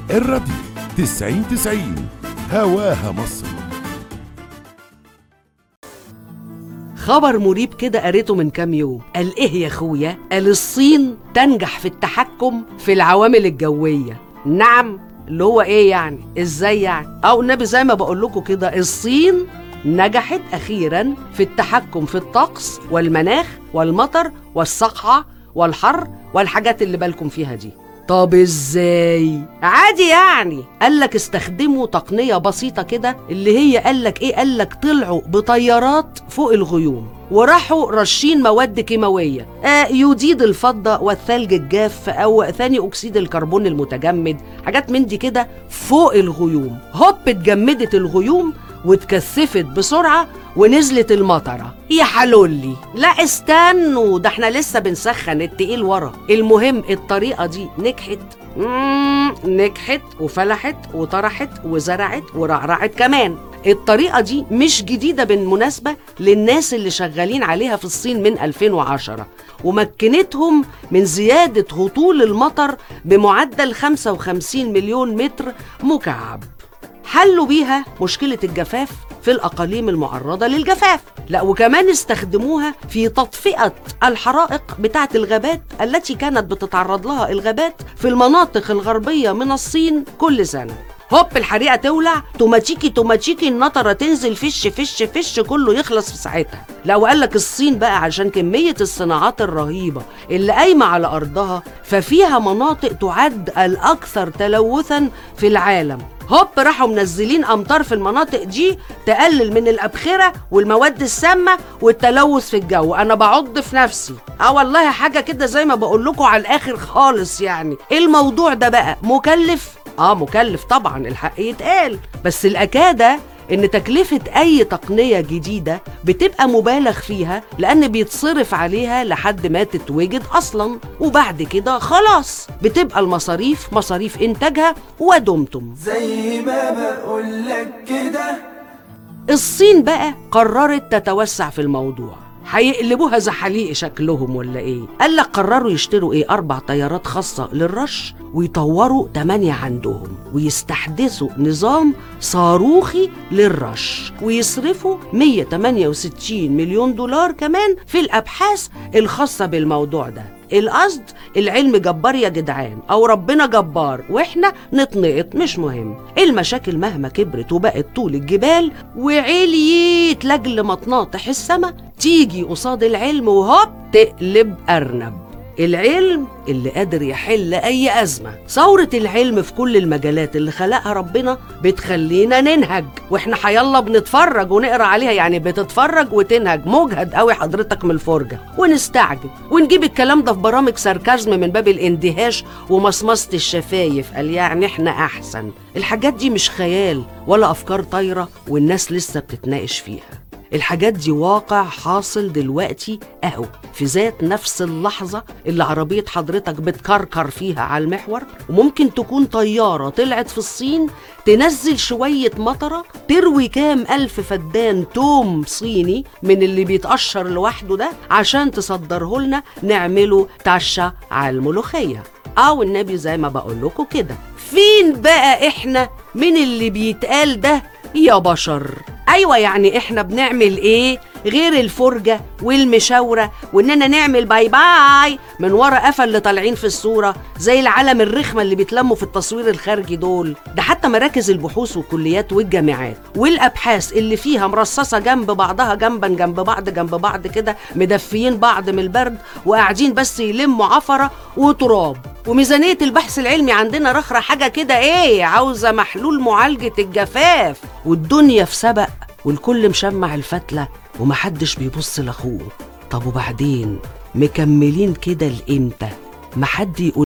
الراديو تسعين تسعين هواها مصر خبر مريب كده قريته من كام يوم قال ايه يا اخويا قال الصين تنجح في التحكم في العوامل الجويه نعم اللي هو ايه يعني ازاي يعني او النبي زي ما بقول لكم كده الصين نجحت اخيرا في التحكم في الطقس والمناخ والمطر والصقعه والحر والحاجات اللي بالكم فيها دي طب ازاي عادي يعني قالك استخدموا تقنية بسيطة كده اللي هي قالك ايه قالك طلعوا بطيارات فوق الغيوم وراحوا رشين مواد كيماوية آه يوديد الفضة والثلج الجاف أو ثاني أكسيد الكربون المتجمد حاجات من دي كده فوق الغيوم هوب اتجمدت الغيوم واتكثفت بسرعة ونزلت المطرة يا حلولي لا استنوا ده احنا لسه بنسخن التقيل ورا المهم الطريقة دي نجحت مم، نجحت وفلحت وطرحت وزرعت ورعرعت كمان الطريقة دي مش جديدة بالمناسبة للناس اللي شغالين عليها في الصين من 2010 ومكنتهم من زيادة هطول المطر بمعدل 55 مليون متر مكعب حلوا بيها مشكلة الجفاف في الأقاليم المعرضة للجفاف لا وكمان استخدموها في تطفئة الحرائق بتاعة الغابات التي كانت بتتعرض لها الغابات في المناطق الغربية من الصين كل سنة هوب الحريقة تولع توماتيكي توماتيكي النطرة تنزل فش فش فش كله يخلص في ساعتها لا وقال لك الصين بقى عشان كمية الصناعات الرهيبة اللي قايمة على أرضها ففيها مناطق تعد الأكثر تلوثا في العالم هوب راحوا منزلين امطار في المناطق دي تقلل من الابخره والمواد السامه والتلوث في الجو انا بعض في نفسي اه والله حاجه كده زي ما بقول لكم على الاخر خالص يعني الموضوع ده بقى مكلف اه مكلف طبعا الحق يتقال بس الاكاده ان تكلفة اي تقنية جديدة بتبقى مبالغ فيها لان بيتصرف عليها لحد ما تتوجد اصلا وبعد كده خلاص بتبقى المصاريف مصاريف انتاجها ودمتم زي ما بقولك كده الصين بقى قررت تتوسع في الموضوع هيقلبوها زحاليق شكلهم ولا ايه قال لك قرروا يشتروا ايه اربع طيارات خاصه للرش ويطوروا تمانية عندهم ويستحدثوا نظام صاروخي للرش ويصرفوا 168 مليون دولار كمان في الابحاث الخاصه بالموضوع ده القصد العلم جبار يا جدعان او ربنا جبار واحنا نتنقط مش مهم المشاكل مهما كبرت وبقت طول الجبال وعليت لاجل مطناطح السما تيجي قصاد العلم وهوب تقلب ارنب العلم اللي قادر يحل أي أزمة ثورة العلم في كل المجالات اللي خلقها ربنا بتخلينا ننهج وإحنا حيلا بنتفرج ونقرأ عليها يعني بتتفرج وتنهج مجهد قوي حضرتك من الفرجة ونستعجب ونجيب الكلام ده في برامج ساركازم من باب الاندهاش ومصمصة الشفايف قال يعني إحنا أحسن الحاجات دي مش خيال ولا أفكار طايرة والناس لسه بتتناقش فيها الحاجات دي واقع حاصل دلوقتي اهو في ذات نفس اللحظة اللي عربية حضرتك بتكركر فيها على المحور وممكن تكون طيارة طلعت في الصين تنزل شوية مطرة تروي كام ألف فدان توم صيني من اللي بيتقشر لوحده ده عشان تصدره لنا نعمله تعشى على الملوخية أو النبي زي ما بقول لكم كده فين بقى إحنا من اللي بيتقال ده يا بشر ايوه يعني احنا بنعمل ايه غير الفرجه والمشاوره واننا نعمل باي باي من ورا قفا اللي طالعين في الصوره زي العالم الرخمه اللي بيتلموا في التصوير الخارجي دول ده حتى مراكز البحوث والكليات والجامعات والابحاث اللي فيها مرصصه جنب بعضها جنبا جنب بعض جنب بعض كده مدفيين بعض من البرد وقاعدين بس يلموا عفره وتراب وميزانيه البحث العلمي عندنا رخره حاجه كده ايه عاوزه محلول معالجه الجفاف والدنيا في سبق والكل مشمع الفتله ومحدش بيبص لاخوه طب وبعدين مكملين كده لامتى محد يقول